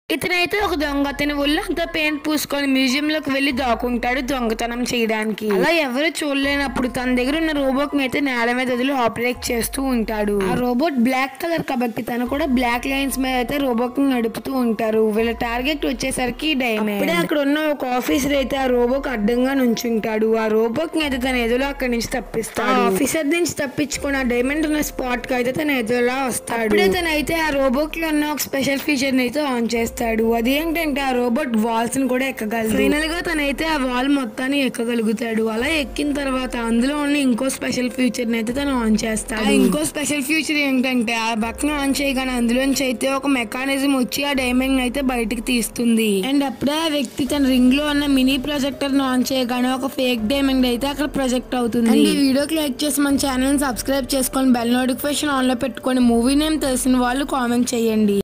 ఇతనైతే ఒక దొంగ అతని ఒళ్ళంతా పెయింట్ పూసుకొని మ్యూజియం లోకి వెళ్లి దాక్కుంటాడు దొంగతనం చేయడానికి అలా ఎవరు చూడలేనప్పుడు తన దగ్గర ఉన్న రోబోట్ ని అయితే నేల మీద వదిలి ఆపరేట్ చేస్తూ ఉంటాడు ఆ రోబోట్ బ్లాక్ కలర్ కాబట్టి తను కూడా బ్లాక్ లైన్స్ మీద అయితే రోబోట్ ని నడుపుతూ ఉంటారు వీళ్ళ టార్గెట్ వచ్చేసరికి డైమండ్ అప్పుడే అక్కడ ఉన్న ఒక ఆఫీసర్ అయితే ఆ రోబోట్ అడ్డంగా నుంచుంటాడు ఆ రోబోట్ ని అయితే తన ఎదురు అక్కడి నుంచి తప్పిస్తాడు ఆఫీసర్ నుంచి తప్పించుకుని ఆ డైమండ్ ఉన్న స్పాట్ కి అయితే తన ఎదురులా వస్తాడు అప్పుడే తను అయితే ఆ రోబోట్ లో ఉన్న ఒక స్పెషల్ ఫీచర్ ని అయితే ఆన్ చేస్తాడు అది ఏంటంటే ఆ రోబోట్ వాల్స్ ని కూడా ఎక్కగలదు ఫైనల్ గా తనైతే ఆ వాల్ మొత్తాన్ని ఎక్కగలుగుతాడు అలా ఎక్కిన తర్వాత అందులో ఉన్న ఇంకో స్పెషల్ ఫీచర్ ని అయితే తను ఆన్ చేస్తాడు ఆ ఇంకో స్పెషల్ ఫీచర్ ఏంటంటే ఆ బటన్ ఆన్ చేయగానే అందులోంచి అయితే ఒక మెకానిజం వచ్చి ఆ డైమండ్ అయితే బయటికి తీస్తుంది అండ్ అప్పుడే ఆ వ్యక్తి తన రింగ్ లో ఉన్న మినీ ప్రొజెక్టర్ ను ఆన్ చేయగానే ఒక ఫేక్ డైమండ్ అయితే అక్కడ ప్రొజెక్ట్ అవుతుంది అండ్ ఈ వీడియోకి లైక్ చేసి మన ఛానల్ సబ్స్క్రైబ్ చేసుకొని బెల్ నోటిఫికేషన్ ఆన్ లో పెట్టుకొని మూవీ నేమ్ తెలిసిన వాళ్ళు కామెంట్ చేయండి